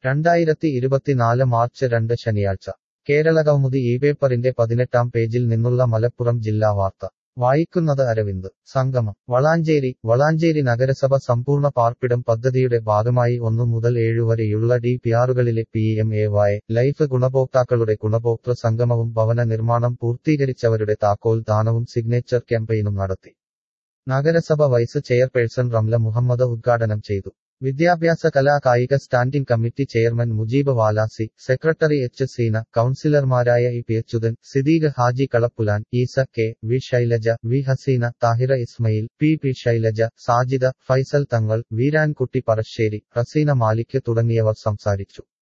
രണ്ടായിരത്തി ഇരുപത്തിനാല് മാർച്ച് രണ്ട് ശനിയാഴ്ച കേരള കൗമുദി ഈ പേപ്പറിന്റെ പതിനെട്ടാം പേജിൽ നിന്നുള്ള മലപ്പുറം ജില്ലാ വാർത്ത വായിക്കുന്നത് അരവിന്ദ് സംഗമം വളാഞ്ചേരി വളാഞ്ചേരി നഗരസഭ സമ്പൂർണ്ണ പാർപ്പിടം പദ്ധതിയുടെ ഭാഗമായി ഒന്നു മുതൽ ഏഴു വരെയുള്ള ഡി പിആറുകളിലെ P M A Y life ഗുണഭോക്താക്കളുടെ ഗുണഭോക്തൃ സംഗമവും ഭവന നിർമ്മാണം പൂർത്തീകരിച്ചവരുടെ താക്കോൽ ദാനവും സിഗ്നേച്ചർ ക്യാമ്പയിനും നടത്തി നഗരസഭ വൈസ് ചെയർപേഴ്സൺ റംല മുഹമ്മദ് ഉദ്ഘാടനം ചെയ്തു വിദ്യാഭ്യാസ കലാ കായിക standing committee chairman Mujeeb Valasi secretary H Seena കൌൺസിലർമാരായ E P Achuthan Siddique Haji Kalappulan Esa K V Shailaja V Haseena Thahira Ismail P P Shailaja Sajida Faisal Thangal Veerankutty Parassery Razeena Malik തുടങ്ങിയവർ സംസാരിച്ചു